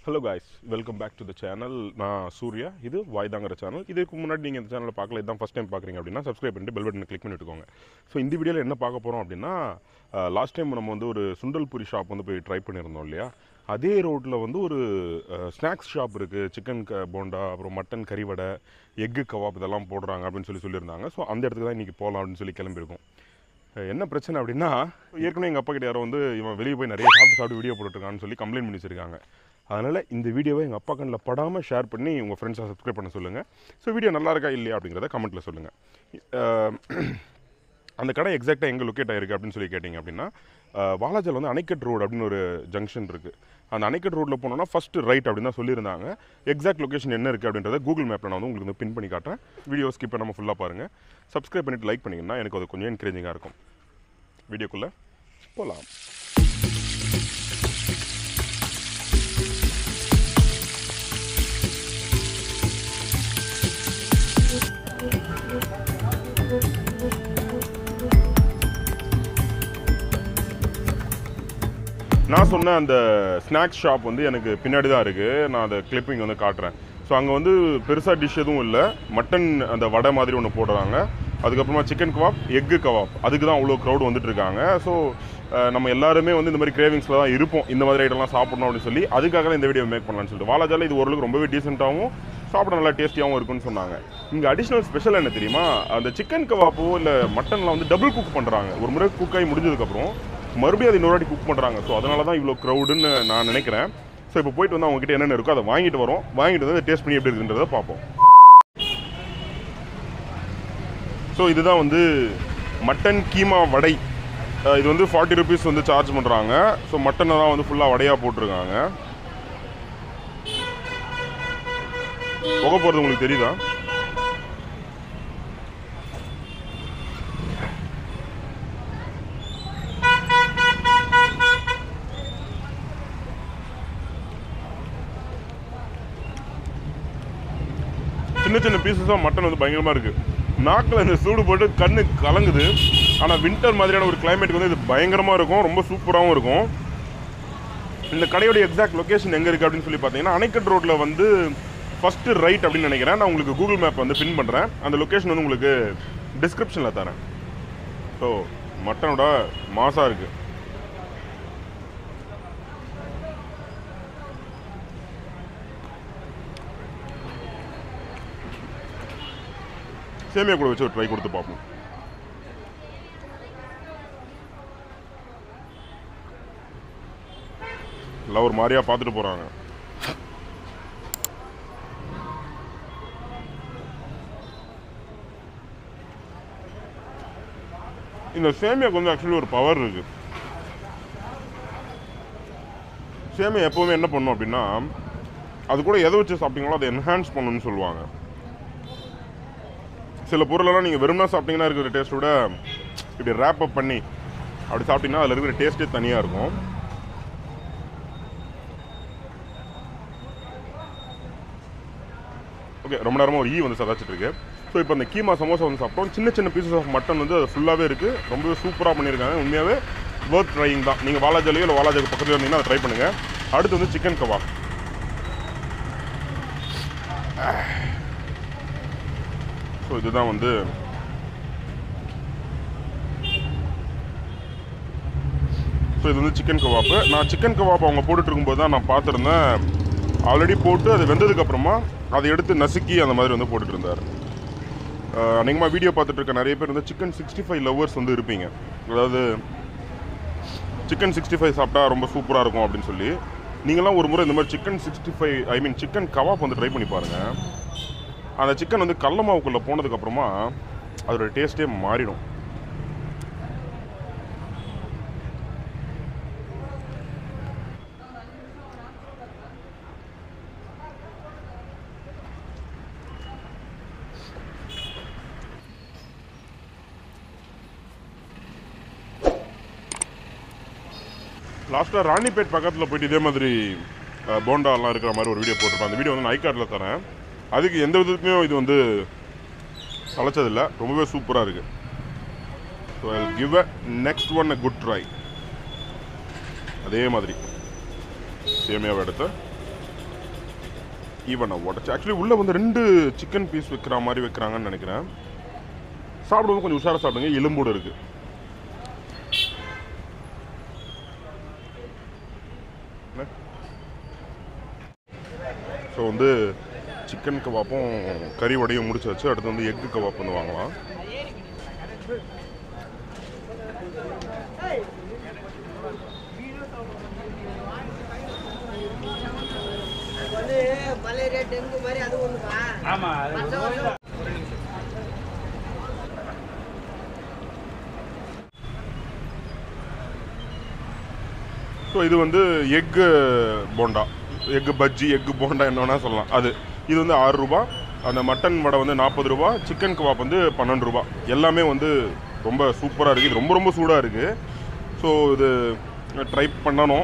hello guys welcome back to the channel நான் சூர்யா இது வாய்தாங்கிற channel இதுக்கு முன்னாடி நீங்கள் இந்த சேனலை பார்க்கல இதான் ஃபஸ்ட் டைம் பார்க்குறீங்க அப்படின்னா சப்ஸ்கிரைப் பண்ணிட்டு பெல் பட்டனை கிளிக் பண்ணிட்டுக்கோங்க ஸோ இந்த வீடியோவில் என்ன பார்க்க போகிறோம் அப்படின்னா லாஸ்ட் டைம் நம்ம வந்து ஒரு சுண்டல் பூரி ஷாப் வந்து போய் ட்ரை பண்ணியிருந்தோம் இல்லையா அதே ரோட்டில் வந்து ஒரு ஸ்நாக்ஸ் ஷாப் இருக்குது சிக்கன் க போண்டா அப்புறம் மட்டன் கறி வடை எக்கு கவாப் இதெல்லாம் போடுறாங்க அப்படின்னு சொல்லி சொல்லியிருந்தாங்க ஸோ அந்த இடத்துக்கு தான் இன்றைக்கி போகலாம் அப்படின்னு சொல்லி கிளம்பியிருக்கோம் அஹ் என்ன பிரச்சனை அப்படின்னா ஏற்கனவே எங்கள் அப்பா கிட்ட யாரோ வந்து இவன் வெளியே போய் நிறைய சாப்பிட்டு சாப்பிட்டு வீடியோ போட்டுருக்கான்னு சொல்லி கம்ப்ளைண்ட் பண்ணி வச்சிருக்காங்க அதனால் இந்த வீடியோவை எங்கள் அப்பா கண்ணில் படாமல் ஷேர் பண்ணி உங்கள் ஃப்ரெண்ட்ஸை சப்ஸ்கிரைப் பண்ண சொல்லுங்கள் ஸோ வீடியோ நல்லா இருக்கா இல்லையா அப்படிங்கிறத கமெண்ட்டில் சொல்லுங்கள் அந்த கடை எக்ஸாக்டாக எங்கே லொக்கேட் ஆயிருக்கு அப்படின்னு சொல்லி கேட்டிங்க அப்படின்னா அஹ், வாலாஜால வந்து அணைக்கட் ரோடு அப்படின்னு ஒரு ஜங்ஷன் இருக்குது அந்த அணைக்கட் ரோட்டில் போனோம்னா ஃபஸ்ட்டு ரைட் அப்படின்னு தான் சொல்லியிருந்தாங்க எக்ஸாக்ட் லொகேஷன் என்ன இருக்குது அப்படின்றத கூகுள் மேப்பில் நான் வந்து உங்களுக்கு வந்து பின் பண்ணி காட்டுறேன் வீடியோ ஸ்கிப் பண்ணாமல் ஃபுல்லாக பாருங்கள் சப்ஸ்கிரைப் பண்ணிட்டு லைக் பண்ணிங்கன்னா எனக்கு அது கொஞ்சம் என்கரேஜிங்காக இருக்கும் வீடியோக்குள்ளே போகலாம் நான் சொன்ன அந்த ஸ்நாக்ஸ் ஷாப் வந்து எனக்கு பின்னாடி தான் இருக்குது நான் அந்த கிளிப்பிங் வந்து காட்டுறேன் ஸோ அங்கே வந்து பெருசாக டிஷ் எதுவும் இல்லை மட்டன் அந்த வடை மாதிரி ஒன்று போடுறாங்க அதுக்கப்புறமா சிக்கன் கவாப் எக்கு கவாப் அதுக்கு தான் அவ்வளோ க்ரௌட் வந்துட்டு இருக்காங்க ஸோ நம்ம எல்லாருமே வந்து இந்த மாதிரி கிரேவிங்ஸில் தான் இருப்போம் இந்த மாதிரி ஐட்டம்லாம் சாப்பிடணும் அப்படின்னு சொல்லி அதுக்காக தான் இந்த வீடியோ மேக் பண்ணலாம்னு சொல்லிட்டு வாலாஜால இது ஓரளவுக்கு ரொம்பவே டீசெண்டாகவும் சாப்பிட நல்லா டேஸ்டியாகவும் இருக்கும்னு சொன்னாங்க இங்கே அடிஷ்னல் ஸ்பெஷல் என்ன தெரியுமா அந்த சிக்கன் கவாப்போ இல்லை மட்டன்லாம் வந்து டபுள் குக் பண்ணுறாங்க ஒரு முறை குக் ஆகி முடிஞ்சதுக்கப்புறம் மறுபடியும் அது இன்னொரு வாட்டி குக் பண்ணுறாங்க ஸோ அதனால தான் இவ்வளோ க்ரௌடுன்னு நான் நினைக்கிறேன் ஸோ இப்போ போயிட்டு வந்து அவங்ககிட்ட என்னென்ன இருக்கோ அதை வாங்கிட்டு வரோம் வாங்கிட்டு வந்து டேஸ்ட் பண்ணி எப்படி இருக்குன்றதை பார்ப்போம் ஸோ இதுதான் வந்து மட்டன் கீமா வடை அஹ் இது வந்து ஃபார்ட்டி ருபீஸ் வந்து சார்ஜ் பண்ணுறாங்க ஸோ மட்டனை தான் வந்து ஃபுல்லாக வடையாக போட்டிருக்காங்க புகை போகிறது உங்களுக்கு தெரியுதா சின்ன சின்ன பீசஸாக மட்டன் வந்து பயங்கரமாக இருக்குது நாக்கில் இந்த சூடு போட்டு கண்ணு கலங்குது ஆனால் வின்டர் மாதிரியான ஒரு கிளைமேட்டுக்கு வந்து இது பயங்கரமாக இருக்கும் ரொம்ப சூப்பராகவும் இருக்கும் இந்த கடையோட எக்ஸாக்ட் லொகேஷன் எங்கே இருக்குது அப்படின்னு சொல்லி பார்த்தீங்கன்னா அணைக்கட் ரோட்டில் வந்து ஃபஸ்ட்டு ரைட் அப்படின்னு நினைக்கிறேன் நான் உங்களுக்கு கூகுள் மேப் வந்து பின் பண்ணுறேன் அந்த லொகேஷன் வந்து உங்களுக்கு டிஸ்கிரிப்ஷனில் தரேன் ஸோ மட்டனோட மாசாக இருக்குது சேமியா கூட வச்சு ஒரு ட்ரை கொடுத்து பார்ப்போம் எல்லாம் ஒரு மாதிரியா பார்த்துட்டு போறாங்க இந்த சேமியாக்கு வந்து ஆக்சுவலி ஒரு பவர் இருக்கு சேமியா எப்பவுமே என்ன பண்ணும் அப்படின்னா அது கூட எதை வச்சு சாப்பிட்டீங்களோ அதை என்ஹான்ஸ் பண்ணணும்னு சொல்லுவாங்க சில பொருளெல்லாம் நீங்கள் வெறும்னா சாப்பிட்டீங்கன்னா இருக்கிற டேஸ்ட்டோட இப்படி ரேப் அப் பண்ணி அப்படி சாப்பிட்டீங்கன்னா அதில் இருக்கிற டேஸ்ட்டே தனியாக இருக்கும் ஓகே ரொம்ப நேரமாக ஒரு ஈ வந்து சதாச்சிட்டு இருக்கு ஸோ இப்போ அந்த கீமா சமோசா வந்து சாப்பிட்டோம் சின்ன சின்ன பீசஸ் ஆஃப் மட்டன் வந்து அது ஃபுல்லாகவே இருக்குது ரொம்பவே சூப்பராக பண்ணியிருக்காங்க உண்மையாகவே ஒர்த் ட்ரையிங் தான் நீங்கள் வாலாஜாலையோ இல்லை வாலாஜாக்கு பக்கத்தில் இருந்தீங்கன்னா அதை ட்ரை பண்ணுங்கள் அடுத்து வந்து சிக்கன் கபாப் ஸோ இதுதான் வந்து ஸோ இது வந்து சிக்கன் கவாப்பு நான் சிக்கன் கவாப் அவங்க போட்டுட்டு இருக்கும்போது தான் நான் பார்த்துருந்தேன் ஆல்ரெடி போட்டு அது வெந்ததுக்கு அப்புறமா அதை எடுத்து நசுக்கி அந்த மாதிரி வந்து போட்டுட்டு இருந்தார் அநேகமாக வீடியோ பார்த்துட்டு இருக்க நிறைய பேர் வந்து சிக்கன் சிக்ஸ்டி ஃபைவ் லவர்ஸ் வந்து இருப்பீங்க அதாவது சிக்கன் சிக்ஸ்டி ஃபைவ் சாப்பிட்டா ரொம்ப சூப்பராக இருக்கும் அப்படின்னு சொல்லி நீங்களாம் ஒரு முறை இந்த மாதிரி chicken sixty five I mean chicken kebab வந்து ட்ரை பண்ணி பாருங்கள் அந்த சிக்கன் வந்து கடல மாவுக்குள்ளே போனதுக்கப்புறமா அதோட டேஸ்ட்டே மாறிடும் லாஸ்ட்டாக ராணிப்பேட் பக்கத்தில் போயிட்டு இதே மாதிரி அஹ், போண்டாலாம் இருக்கிற மாதிரி ஒரு வீடியோ போட்டிருப்பேன் அந்த வீடியோ வந்து நான் ஐகார்டில் தரேன் அதுக்கு எந்த விதத்துலையும் இது வந்து சளைச்சதில்லை ரொம்பவே சூப்பராக இருக்குது so I give a next one a good try அதே மாதிரி சேமியாவை எடுத்து ஈவனாக உடச்சி ஆக்சுவலி உள்ளே வந்து ரெண்டு சிக்கன் பீஸ் வைக்கிற மாதிரி வைக்கிறாங்கன்னு நினைக்கிறேன் சாப்பிடும்போது கொஞ்சம் உஷாராக சாப்பிடுங்க எலும்போடு இருக்குது ஸோ வந்து சிக்கன் கபாப்பும் கறி வடையும் முடிச்சாச்சு அடுத்து வந்து எக்கு கபாப் வந்து வாங்கலாம் வந்து மலேரியா டெங்கு மாதிரி அது ஒண்ணுமா ஆமா அது ஸோ இது வந்து egg bonda egg bajji egg bonda என்ன வேணால் சொல்லலாம் அது இது வந்து ஆறு ரூபா அந்த மட்டன் வடை வந்து நாற்பது ரூபா சிக்கன் கபாப் வந்து பன்னெண்டு ரூபா எல்லாமே வந்து ரொம்ப சூப்பராக இருக்குது இது ரொம்ப ரொம்ப சூடாக இருக்குது ஸோ இது ட்ரை பண்ணணும்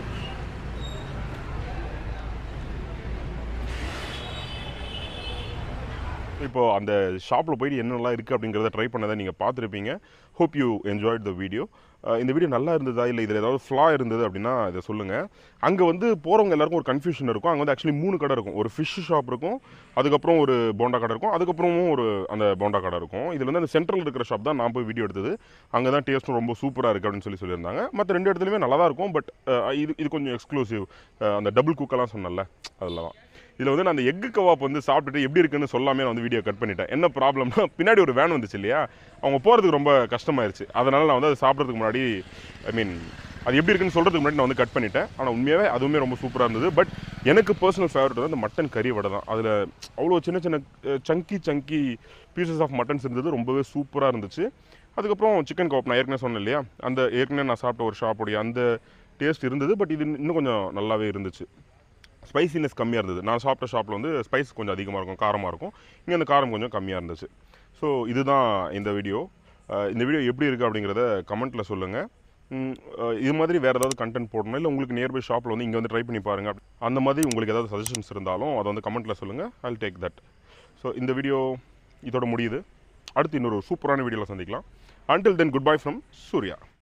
இப்போ அந்த ஷாப்பில் போயிட்டு என்னெல்லாம் இருக்குது அப்படிங்கிறத ட்ரை பண்ணதை நீங்கள் பார்த்துருப்பீங்க hope you enjoyed the video இந்த வீடியோ நல்லா இருந்ததா இல்லை இதில் ஏதாவது ஃப்ளா இருந்தது அப்படின்னா இதை சொல்லுங்கள் அங்கே வந்து போகிறவங்க எல்லாருக்கும் ஒரு கன்ஃபியூஷன் இருக்கும் அங்கே வந்து ஆக்சுவலி மூணு கடை இருக்கும் ஒரு ஃபிஷ் ஷாப் இருக்கும் அதுக்கப்புறம் ஒரு போண்டா கடை இருக்கும் அதுக்கப்புறமும் ஒரு அந்த போண்டா கடை இருக்கும் இதில் வந்து அந்த சென்ட்ரல் இருக்கிற ஷாப் தான் நான் போய் வீடியோ எடுத்தது அங்கே தான் டேஸ்ட்டும் ரொம்ப சூப்பராக இருக்குது அப்படின்னு சொல்லி சொல்லியிருந்தாங்க மற்ற ரெண்டு இடத்துலையுமே நல்லா தான் இருக்கும் பட் இது இது கொஞ்சம் எக்ஸ்க்ளூசிவ் அந்த டபுள் குக்கெல்லாம் சொன்னல அதில் தான் இதில் வந்து நான் அந்த எக்கு கவாப் வந்து சாப்பிட்டுட்டு எப்படி இருக்குன்னு சொல்லாமே நான் வந்து வீடியோ கட் பண்ணிட்டேன் என்ன ப்ராப்ளம்னா பின்னாடி ஒரு வேன் வந்துச்சு இல்லையா அவங்க போகிறதுக்கு ரொம்ப கஷ்டமாயிருச்சு அதனால் நான் வந்து அதை சாப்பிட்றதுக்கு முன்னாடி ஐ மீன் அது எப்படி இருக்குன்னு சொல்கிறதுக்கு முன்னாடி நான் வந்து கட் பண்ணிட்டேன் ஆனால் உண்மையாகவே அதுவுமே ரொம்ப சூப்பராக இருந்தது பட் எனக்கு பர்சனல் ஃபேவரட் வந்து அந்த மட்டன் கறி வடை தான் அதில் அவ்வளோ சின்ன சின்ன chunky chunky pieces of muttons இருந்தது ரொம்பவே சூப்பராக இருந்துச்சு அதுக்கப்புறம் சிக்கன் கவாப் நான் ஏற்கனவே சொன்னேன் இல்லையா அந்த ஏற்கனவே நான் சாப்பிட்ட ஒரு ஷாப்புடைய அந்த டேஸ்ட் இருந்தது பட் இது இன்னும் கொஞ்சம் நல்லாவே இருந்துச்சு ஸ்பைசினஸ் கம்மியாக இருந்தது நான் சாப்பிட்ட ஷாப்பில் வந்து ஸ்பைஸ் கொஞ்சம் அதிகமாக இருக்கும் காரமாக இருக்கும் இங்கே அந்த காரம் கொஞ்சம் கம்மியாக இருந்துச்சு ஸோ இதுதான் இந்த வீடியோ அஹ் இந்த வீடியோ எப்படி இருக்குது அப்படிங்கிறத கமெண்ட்டில் சொல்லுங்கள் இது மாதிரி வேறு ஏதாவது கண்டென்ட் போடணும் இல்லை உங்களுக்கு நியர்பை ஷாப்பில் வந்து இங்கே வந்து ட்ரை பண்ணி பாருங்கள் அந்த மாதிரி உங்களுக்கு ஏதாவது சஜஷன்ஸ் இருந்தாலும் அதை வந்து கமெண்ட்டில் சொல்லுங்கள் ஐ டேக் தட் ஸோ இந்த வீடியோ இதோட முடியுது அடுத்து இன்னொரு சூப்பரான வீடியோவில் சந்திக்கலாம் until then good bye from Surya